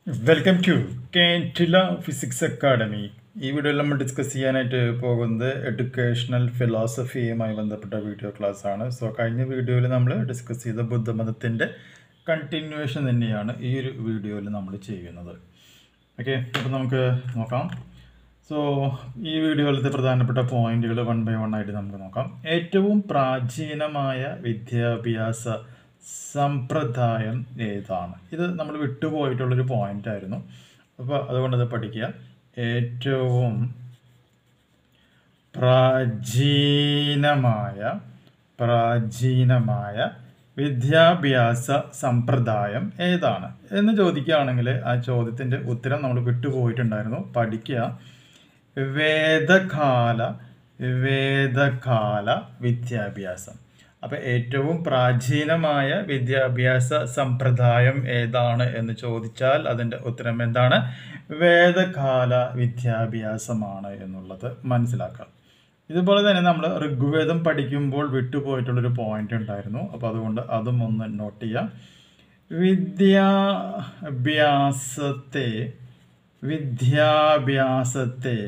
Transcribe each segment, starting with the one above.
welcome to കേൻറ്റില physics academy ഈ വീഡിയോയിൽ നമ്മൾ ഡിസ്കസ് ചെയ്യാനായിട്ട് പോകുന്നത് എഡ്യൂക്കേഷണൽ ഫിലോസഫിയുമായി ബന്ധപ്പെട്ട വീഡിയോ ക്ലാസ് ആണ് സോ കഴിഞ്ഞ വീഡിയോയിൽ നമ്മൾ ഡിസ്കസ് ചെയ്ത ബുദ്ധമതത്തിൻ്റെ കണ്ടിന്യൂവേഷൻ തന്നെയാണ് ഈ ഒരു വീഡിയോയിൽ നമ്മൾ ചെയ്യുന്നത് ഓക്കെ അപ്പോൾ നമുക്ക് നോക്കാം സോ ഈ വീഡിയോയിലത്തെ പ്രധാനപ്പെട്ട പോയിന്റുകൾ വൺ ബൈ വൺ ആയിട്ട് നമുക്ക് നോക്കാം ഏറ്റവും പ്രാചീനമായ വിദ്യാഭ്യാസ സമ്പ്രദായം ഏതാണ് ഇത് നമ്മൾ വിട്ടുപോയിട്ടുള്ളൊരു പോയിന്റ് ആയിരുന്നു അപ്പോൾ അതുകൊണ്ട് അത് പഠിക്കുക ഏറ്റവും പ്രാചീനമായ പ്രാചീനമായ വിദ്യാഭ്യാസ സമ്പ്രദായം ഏതാണ് എന്ന് ചോദിക്കുകയാണെങ്കിൽ ആ ചോദ്യത്തിൻ്റെ ഉത്തരം നമ്മൾ വിട്ടുപോയിട്ടുണ്ടായിരുന്നു പഠിക്കുക വേദകാല വേദകാല വിദ്യാഭ്യാസം അപ്പോൾ ഏറ്റവും പ്രാചീനമായ വിദ്യാഭ്യാസ സമ്പ്രദായം ഏതാണ് എന്ന് ചോദിച്ചാൽ അതിൻ്റെ ഉത്തരം എന്താണ് വേദകാല വിദ്യാഭ്യാസമാണ് എന്നുള്ളത് മനസ്സിലാക്കാം ഇതുപോലെ തന്നെ നമ്മൾ ഋഗ്വേദം പഠിക്കുമ്പോൾ വിട്ടുപോയിട്ടുള്ളൊരു പോയിന്റ് ഉണ്ടായിരുന്നു അപ്പോൾ അതുകൊണ്ട് അതും ഒന്ന് നോട്ട് ചെയ്യാം വിദ്യാഭ്യാസത്തെ വിദ്യാഭ്യാസത്തെ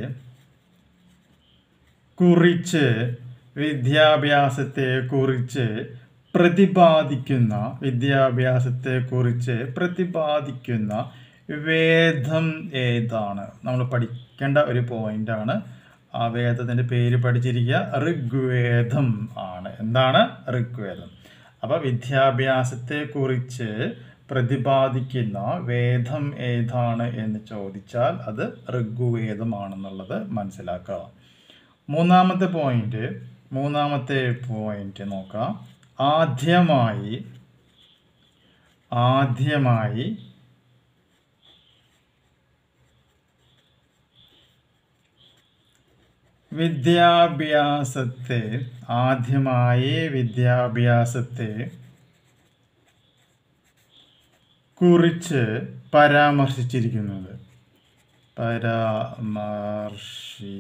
കുറിച്ച് വിദ്യാഭ്യാസത്തെ കുറിച്ച് പ്രതിപാദിക്കുന്ന വിദ്യാഭ്യാസത്തെ കുറിച്ച് പ്രതിപാദിക്കുന്ന വേദം ഏതാണ് നമ്മൾ പഠിക്കേണ്ട ഒരു പോയിന്റാണ് ആ വേദത്തിൻ്റെ പേര് പഠിച്ചിരിക്കുക ഋഗ്വേദം ആണ് എന്താണ് ഋഗ്വേദം അപ്പോൾ വിദ്യാഭ്യാസത്തെ കുറിച്ച് പ്രതിപാദിക്കുന്ന വേദം ഏതാണ് എന്ന് ചോദിച്ചാൽ അത് ഋഗ്വേദമാണെന്നുള്ളത് മനസ്സിലാക്കുക മൂന്നാമത്തെ പോയിന്റ് മൂന്നാമത്തെ പോയിന്റ് നോക്കാം ആദ്യമായി ആദ്യമായി വിദ്യാഭ്യാസത്തെ ആദ്യമായി വിദ്യാഭ്യാസത്തെ കുറിച്ച് പരാമർശിച്ചിരിക്കുന്നത് പരാമർശി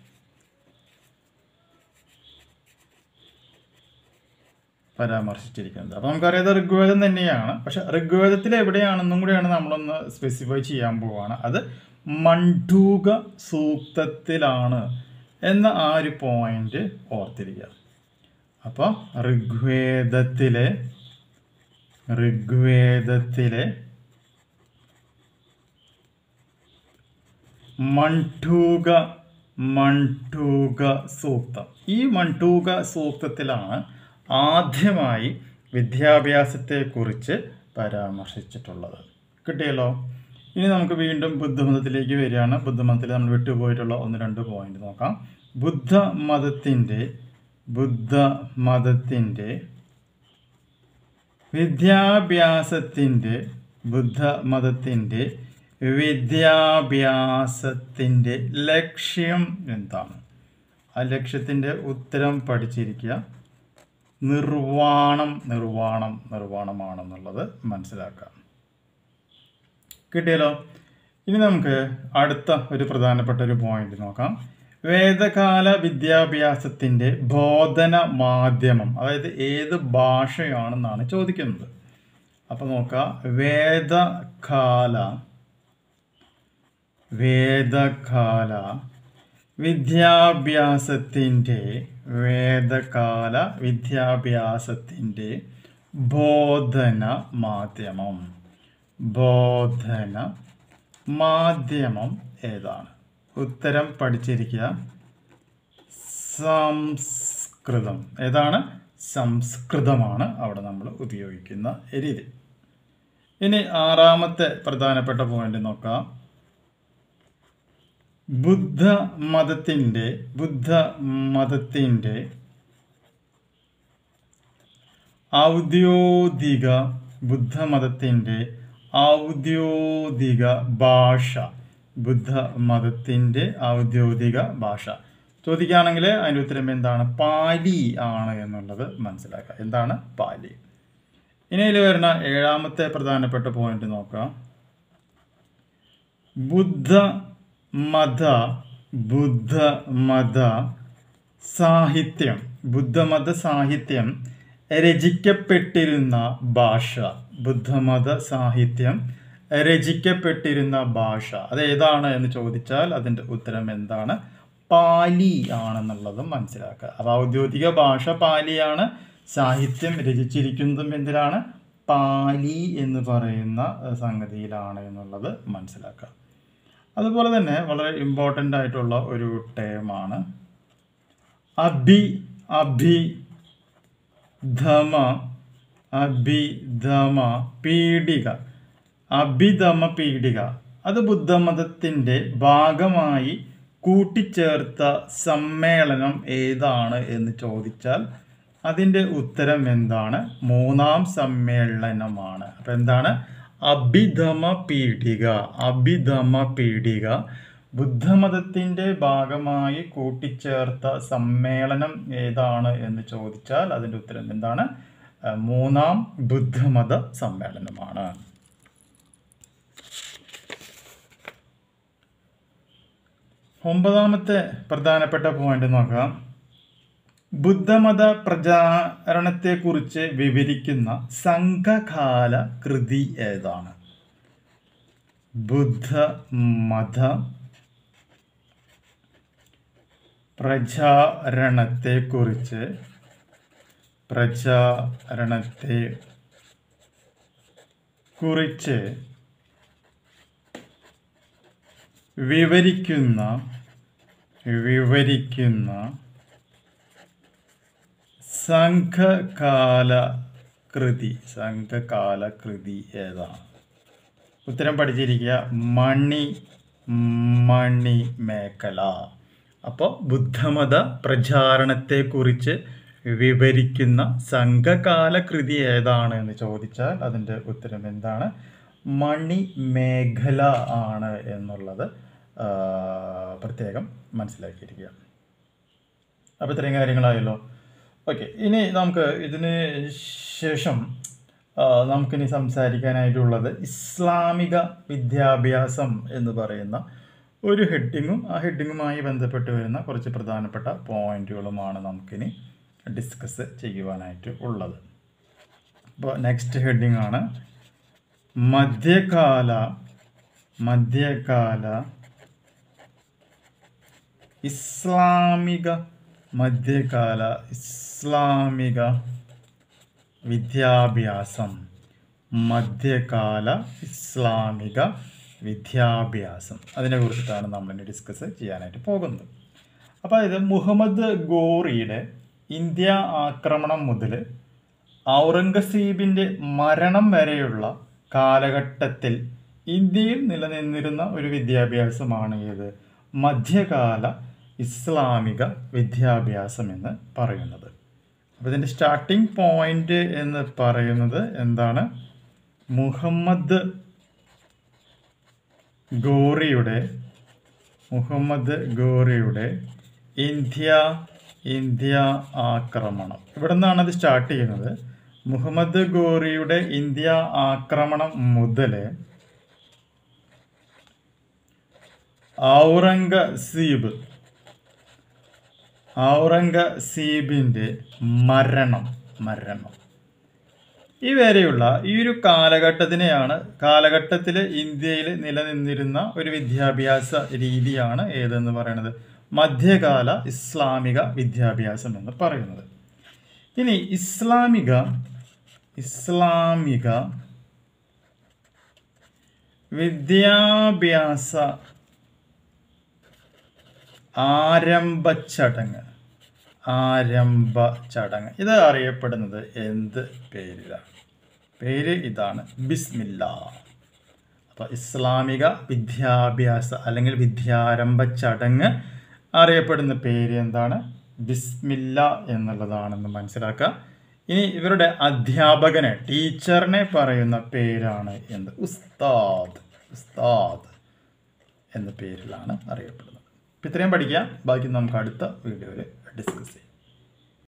പരാമർശിച്ചിരിക്കുന്നത് അപ്പോൾ നമുക്കറിയാം ഋഗ്വേദം തന്നെയാണ് പക്ഷെ ഋഗ്വേദത്തിൽ എവിടെയാണെന്നും കൂടിയാണ് നമ്മളൊന്ന് സ്പെസിഫൈ ചെയ്യാൻ പോവാണ് അത് മണ്ഡൂക സൂക്തത്തിലാണ് എന്ന ആ ഒരു പോയിന്റ് ഓർത്തിരിക്കുക അപ്പോൾ ഋഗ്വേദത്തിലെ ഋഗ്വേദത്തിലെ മണ്ഡൂക മണ്ഡൂക സൂക്തം ഈ മണ്ഡൂക സൂക്തത്തിലാണ് ആദ്യമായി വിദ്യാഭ്യാസത്തെക്കുറിച്ച് പരാമർശിച്ചിട്ടുള്ളത് കിട്ടിയല്ലോ ഇനി നമുക്ക് വീണ്ടും ബുദ്ധമതത്തിലേക്ക് വരികയാണ് ബുദ്ധമതത്തിൽ നമ്മൾ വിട്ടുപോയിട്ടുള്ള ഒന്ന് രണ്ട് പോയിന്റ് നോക്കാം ബുദ്ധമതത്തിൻ്റെ ബുദ്ധമതത്തിൻ്റെ വിദ്യാഭ്യാസത്തിൻ്റെ ബുദ്ധമതത്തിൻ്റെ വിദ്യാഭ്യാസത്തിൻ്റെ ലക്ഷ്യം എന്താണ് ആ ലക്ഷ്യത്തിൻ്റെ ഉത്തരം പഠിച്ചിരിക്കുക നിർവാണം നിർവാണം നിർവാണമാണെന്നുള്ളത് മനസ്സിലാക്കാം കിട്ടിയല്ലോ ഇനി നമുക്ക് അടുത്ത ഒരു പ്രധാനപ്പെട്ട ഒരു പോയിന്റ് നോക്കാം വേദകാല വിദ്യാഭ്യാസത്തിൻ്റെ ബോധന മാധ്യമം അതായത് ഏത് ഭാഷയാണെന്നാണ് ചോദിക്കുന്നത് അപ്പോൾ നോക്കാം വേദകാല വേദകാല വിദ്യാഭ്യാസത്തിൻ്റെ വേദകാല വിദ്യാഭ്യാസത്തിൻ്റെ ബോധന മാധ്യമം ബോധന മാധ്യമം ഏതാണ് ഉത്തരം പഠിച്ചിരിക്കുക സംസ്കൃതം ഏതാണ് സംസ്കൃതമാണ് അവിടെ നമ്മൾ ഉപയോഗിക്കുന്ന രീതി ഇനി ആറാമത്തെ പ്രധാനപ്പെട്ട പോയിന്റ് നോക്കാം ബുദ്ധ മതത്തിൻ്റെ ബുദ്ധ മതത്തിൻ്റെ ഔദ്യോഗിക ബുദ്ധമതത്തിൻ്റെ ഔദ്യോഗിക ഭാഷ ബുദ്ധമതത്തിൻ്റെ ഔദ്യോഗിക ഭാഷ ചോദിക്കുകയാണെങ്കിൽ അതിൻ്റെ ഉത്തരം എന്താണ് പാലി ആണ് എന്നുള്ളത് മനസ്സിലാക്കുക എന്താണ് പാലി ഇനി ഇതിൽ വരുന്ന ഏഴാമത്തെ പ്രധാനപ്പെട്ട പോയിന്റ് നോക്കാം ബുദ്ധ മത ബുദ്ധമത സാഹിത്യം ബുദ്ധമത സാഹിത്യം രചിക്കപ്പെട്ടിരുന്ന ഭാഷ ബുദ്ധമത സാഹിത്യം രചിക്കപ്പെട്ടിരുന്ന ഭാഷ അത് ഏതാണ് എന്ന് ചോദിച്ചാൽ അതിൻ്റെ ഉത്തരം എന്താണ് പാലി ആണെന്നുള്ളതും മനസ്സിലാക്കുക അപ്പോൾ ഔദ്യോഗിക ഭാഷ പാലിയാണ് സാഹിത്യം രചിച്ചിരിക്കുന്നതും എന്തിനാണ് പാലി എന്ന് പറയുന്ന ഏഹ്, സംഗതിയിലാണ് എന്നുള്ളത് മനസ്സിലാക്കുക അതുപോലെ തന്നെ വളരെ ഇമ്പോർട്ടൻ്റ് ആയിട്ടുള്ള ഒരു ടേമാണ് അഭി അഭി ധമ അഭിധമ പീഡിക അഭിധമ പീഡിക അത് ബുദ്ധമതത്തിൻ്റെ ഭാഗമായി കൂട്ടിച്ചേർത്ത സമ്മേളനം ഏതാണ് എന്ന് ചോദിച്ചാൽ അതിൻ്റെ ഉത്തരം എന്താണ് മൂന്നാം സമ്മേളനമാണ് അപ്പം എന്താണ് അഭിധമ പീഡിക അഭിധമ പീഡിക ബുദ്ധമതത്തിൻ്റെ ഭാഗമായി കൂട്ടിച്ചേർത്ത സമ്മേളനം ഏതാണ് എന്ന് ചോദിച്ചാൽ അതിൻ്റെ ഉത്തരം എന്താണ് അഹ് മൂന്നാം ബുദ്ധമത സമ്മേളനമാണ് ഒമ്പതാമത്തെ പ്രധാനപ്പെട്ട പോയിന്റ് നോക്കാം ബുദ്ധമത പ്രചാരണത്തെക്കുറിച്ച് വിവരിക്കുന്ന സംഘകാല കൃതി ഏതാണ് ബുദ്ധമത പ്രചാരണത്തെക്കുറിച്ച് പ്രചാരണത്തെ കുറിച്ച് വിവരിക്കുന്ന വിവരിക്കുന്ന സംഘകാല കൃതി സംഘകാല കൃതി ഏതാണ് ഉത്തരം പഠിച്ചിരിക്കുക മണി മണി മേഖല അപ്പോൾ ബുദ്ധമത പ്രചാരണത്തെക്കുറിച്ച് വിവരിക്കുന്ന സംഘകാല കൃതി ഏതാണ് എന്ന് ചോദിച്ചാൽ അതിൻ്റെ ഉത്തരം എന്താണ് മണി മേഖല ആണ് എന്നുള്ളത് ആ, പ്രത്യേകം മനസ്സിലാക്കിയിരിക്കുക അപ്പോൾ ഇത്രയും കാര്യങ്ങളായല്ലോ ഓക്കെ ഇനി നമുക്ക് ഇതിന് ശേഷം ആ, നമുക്കിനി സംസാരിക്കാനായിട്ടുള്ളത് ഇസ്ലാമിക വിദ്യാഭ്യാസം എന്ന് പറയുന്ന ഒരു ഹെഡിങ്ങും ആ ഹെഡിങ്ങുമായി ബന്ധപ്പെട്ട് വരുന്ന കുറച്ച് പ്രധാനപ്പെട്ട പോയിന്റുകളുമാണ് നമുക്കിനി ഡിസ്കസ് ചെയ്യുവാനായിട്ട് ഉള്ളത് അപ്പോൾ നെക്സ്റ്റ് ഹെഡിങ് ആണ് മധ്യകാല മധ്യകാല ഇസ്ലാമിക മധ്യകാല ഇസ്ലാമിക വിദ്യാഭ്യാസം മധ്യകാല ഇസ്ലാമിക വിദ്യാഭ്യാസം അതിനെക്കുറിച്ചിട്ടാണ് നമ്മളിനി ഡിസ്കസ് ചെയ്യാനായിട്ട് പോകുന്നത് അപ്പോൾ ഇത് മുഹമ്മദ് ഗോറിയുടെ ഇന്ത്യ ആക്രമണം മുതൽ ഔറംഗസീബിൻ്റെ മരണം വരെയുള്ള കാലഘട്ടത്തിൽ ഇന്ത്യയിൽ നിലനിന്നിരുന്ന ഒരു വിദ്യാഭ്യാസമാണ് ഏത് മധ്യകാല ഇസ്ലാമിക വിദ്യാഭ്യാസം എന്ന് പറയുന്നത് അപ്പോൾ ഇതിൻ്റെ സ്റ്റാർട്ടിംഗ് പോയിന്റ് എന്ന് പറയുന്നത് എന്താണ് മുഹമ്മദ് ഗോറിയുടെ മുഹമ്മദ് ഗോറിയുടെ ഇന്ത്യ ഇന്ത്യ ആക്രമണം ഇവിടെ നിന്നാണ് അത് സ്റ്റാർട്ട് ചെയ്യുന്നത് മുഹമ്മദ് ഗോറിയുടെ ഇന്ത്യ ആക്രമണം മുതൽ ഔറംഗസീബ് ഔറംഗസീബിൻ്റെ മരണം മരണം ഈ വരെയുള്ള ഈ ഒരു കാലഘട്ടത്തിനെയാണ് കാലഘട്ടത്തിൽ ഇന്ത്യയിൽ നിലനിന്നിരുന്ന ഒരു വിദ്യാഭ്യാസ രീതിയാണ് ഏതെന്ന് പറയുന്നത് മധ്യകാല ഇസ്ലാമിക വിദ്യാഭ്യാസം എന്ന് പറയുന്നത് ഇനി ഇസ്ലാമിക ഇസ്ലാമിക വിദ്യാഭ്യാസ ആരംഭ ചടങ്ങ് ആരംഭ ചടങ്ങ് ഇത് അറിയപ്പെടുന്നത് എന്ത് പേരിലാണ് പേര് ഇതാണ് ബിസ്മില്ല അപ്പോൾ ഇസ്ലാമിക വിദ്യാഭ്യാസ അല്ലെങ്കിൽ വിദ്യാരംഭ ചടങ്ങ് അറിയപ്പെടുന്ന പേര് എന്താണ് ബിസ്മില്ല എന്നുള്ളതാണെന്ന് മനസ്സിലാക്കുക ഇനി ഇവരുടെ അധ്യാപകനെ ടീച്ചറിനെ പറയുന്ന പേരാണ് എന്ത് ഉസ്താദ് ഉസ്താദ് എന്ന പേരിലാണ് അറിയപ്പെടുന്നത് അപ്പം ഇത്രയും പഠിക്കാം ബാക്കി നമുക്ക് അടുത്ത വീഡിയോയിൽ ഡിസ്കസ് ചെയ്യാം